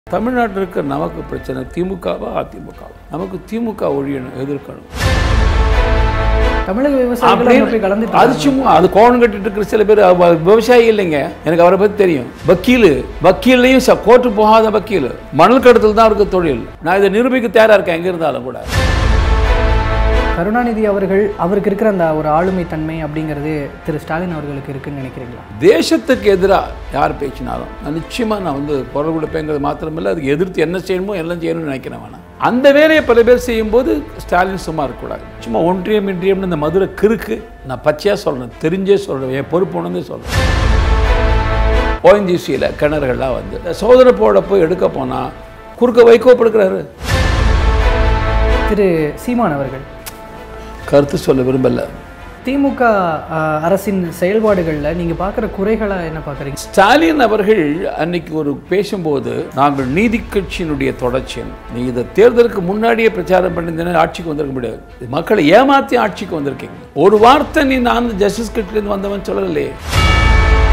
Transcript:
தமிழ்நாட்டில் இருக்க நமக்கு பிரச்சனை திமுகவா அதிமுகவா நமக்கு திமுக ஒழியணும் எதிர்க்கணும் தமிழக விவசாயிகள் அப்படின்னு அங்க போய் கலந்துட்டு அது சும்மா அது கோணம் கட்டிட்டு இருக்கிற சில பேர் அவ- விவசாயி இல்லைங்க எனக்கு அவரை பற்றி தெரியும் வக்கீல் வக்கீல்லையும் ச- கோர்ட்டு போகாத வக்கீல் மணல் கடத்தல் தான் இருக்க தொழில் நான் இதை நிரூபிக்க தயாரா இருக்கேன் எங்க இருந்தாலும் கூட கருணாநிதி அவர்கள் அவருக்கு இருக்கிற அந்த ஒரு ஆளுமை தன்மை அப்படிங்கிறது திரு ஸ்டாலின் அவர்களுக்கு இருக்குன்னு நினைக்கிறீங்களா தேசத்துக்கு எதிராக யார் பேசினாலும் நான் நிச்சயமா நான் வந்து குரல் கொடுப்பேங்கிறது மாத்திரமில்லை அதுக்கு எதிர்த்து என்ன செய்யணுமோ எல்லாம் செய்யணும்னு நினைக்கிறேன் வேணாம் அந்த வேலையை பல பேர் செய்யும்போது ஸ்டாலின் சும்மா இருக்கக்கூடாது சும்மா ஒன்றியம் இன்றியம்னு இந்த மதுரை கிறுக்கு நான் பச்சையாக சொல்கிறேன் தெரிஞ்சே சொல்கிறேன் என் பொறுப்பு உணர்ந்தே சொல்கிறேன் ஓஎன்ஜிசியில் கிணறுகள்லாம் வந்து சோதனை போட போய் எடுக்க போனால் குறுக்க வைகோ படுக்கிறாரு திரு சீமான் அவர்கள் கருத்து சொல்ல விரும்பல திமுக ஆஹ், அரசின் செயல்பாடுகளில் நீங்கள் பார்க்குற குறைகளை என்ன பார்க்குறீங்க ஸ்டாலின் அவர்கள் அன்னைக்கு ஒரு பேசும்போது நாங்கள் நீதி கட்சியினுடைய தொடர்ச்சி நீ இதை தேர்தலுக்கு முன்னாடியே பிரச்சாரம் பண்ணியிருந்தேன்னா ஆட்சிக்கு வந்திருக்க முடியாது மக்களை ஏமாத்தி ஆட்சிக்கு வந்திருக்கீங்க ஒரு வார்த்தை நீ நான் ஜஸ்டிஸ் கட்சியிலேருந்து வந்தவன் சொல்லலையே